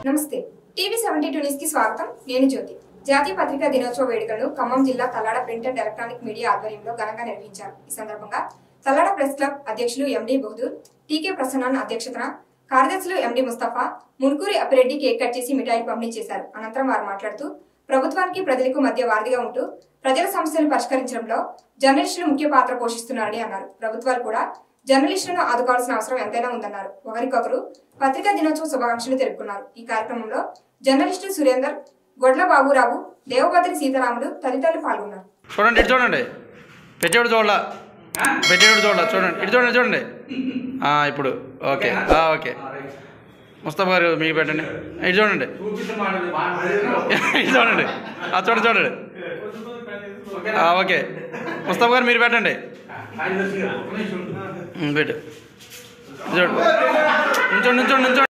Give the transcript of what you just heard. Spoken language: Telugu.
నమస్తే టీవీ సెవెంటీ టూ న్యూస్ కి స్వాగతం నేను జ్యోతి జాతీయ పత్రికా దినోత్సవ వేడుకలను ఖమ్మం జిల్లా Tallada print and electronic media ఆధ్వర్యంలో ఘనంగా నిర్వహించారు ఈ సందర్భంగా తల్లాడ ప్రెస్ క్లబ్ అధ్యక్షులు ఎండి బహదూర్ టీకే ప్రసన్నాన్ అధ్యక్షతన కార్యదర్శులు MD Mustafa Munkuri Appireddy cake cut చేసి మిఠాయిలు పంపిణీ చేశారు అనంతరం వారు మాట్లాడుతూ ప్రభుత్వానికి ప్రజలకు మధ్య వారధిగా ఉంటూ ప్రజల సమస్యలు పరిష్కరించడంలో జర్నలిస్టులు ముఖ్య పాత్ర పోషిస్తున్నారని అన్నారు ప్రభుత్వాలు కూడా జర్నలిస్టులను ఆదుకోవాల్సిన అవసరం ఎంతైనా ఉందన్నారు ఒకరికొకరు పత్రికా దినోత్సవ శుభాకాంక్షలు తెలుపుకున్నారు ఈ కార్యక్రమంలో జర్నలిస్టు సురేందర్ గొడ్ల బాబురావు దేవభద్రి సీతారాములు తదితరులు పాల్గొన్నారు చూడండి ఇటు చూడండి పెట్టేవాడు చూడాల పెట్టేవాడు చూడాల చూడండి ఇటు చూడండి చూడండి ఆ, ఇప్పుడు ఓకే ఆ, ఓకే ముస్తఫా గారు మీకు పెట్టండి ఇటు చూడండి ఇటు చూడండి ఆ, చూడండి చూడండి ఆ, ఓకే ముస్తఫా గారు మీరు పెట్టండి ఉమ్, పెట్టు ఇటు చూడండి నుంచోండి నుంచోండి నుంచోండి